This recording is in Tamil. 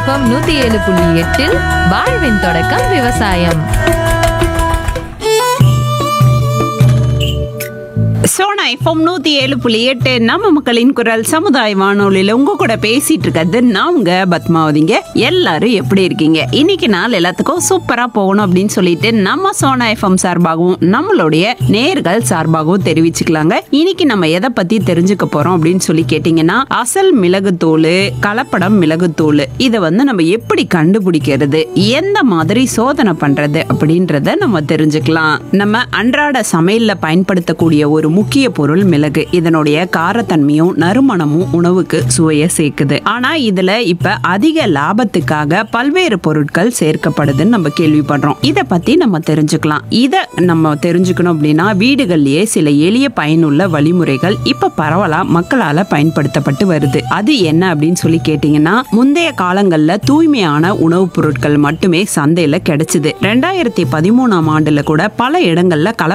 எஃப்எம் நூத்தி ஏழு புள்ளி எட்டில் வாழ்வின் தொடக்கம் விவசாயம் சோனா எஃப்எம் நூத்தி ஏழு புள்ளி எட்டு நம்ம மக்களின் குரல் சமுதாய வானொலியில உங்க கூட பேசிட்டு இருக்கிறது நான் உங்க பத்மாவதிங்க எல்லாரும் எப்படி இருக்கீங்க இன்னைக்கு நாள் எல்லாத்துக்கும் சூப்பரா போகணும் அப்படின்னு சொல்லிட்டு நம்ம சோனா எஃப்எம் சார்பாகவும் நம்மளுடைய நேர்கள் சார்பாகவும் தெரிவிச்சுக்கலாங்க இன்னைக்கு நம்ம எதை பத்தி தெரிஞ்சுக்க போறோம் அப்படின்னு சொல்லி கேட்டீங்கன்னா அசல் மிளகுத்தூள் கலப்படம் மிளகுத்தூள் இதை வந்து நம்ம எப்படி கண்டுபிடிக்கிறது எந்த மாதிரி சோதனை பண்றது அப்படின்றத நம்ம தெரிஞ்சுக்கலாம் நம்ம அன்றாட சமையல்ல பயன்படுத்தக்கூடிய ஒரு முக்கிய பொருள் மிளகு இதனுடைய காரத்தன்மையும் நறுமணமும் உணவுக்கு சுவையை சேர்க்குது ஆனா இதுல இப்ப அதிக லாபத்துக்காக பல்வேறு பொருட்கள் சேர்க்கப்படுதுன்னு நம்ம கேள்விப்படுறோம் இத பத்தி நம்ம தெரிஞ்சுக்கலாம் இத நம்ம தெரிஞ்சுக்கணும் அப்படின்னா வீடுகள்லயே சில எளிய பயனுள்ள வழிமுறைகள் இப்ப பரவலா மக்களால பயன்படுத்தப்பட்டு வருது அது என்ன அப்படின்னு சொல்லி கேட்டீங்கன்னா முந்தைய காலங்கள்ல தூய்மையான உணவுப் பொருட்கள் மட்டுமே சந்தையில கிடைச்சது ரெண்டாயிரத்தி பதிமூணாம் ஆண்டுல கூட பல இடங்கள்ல கல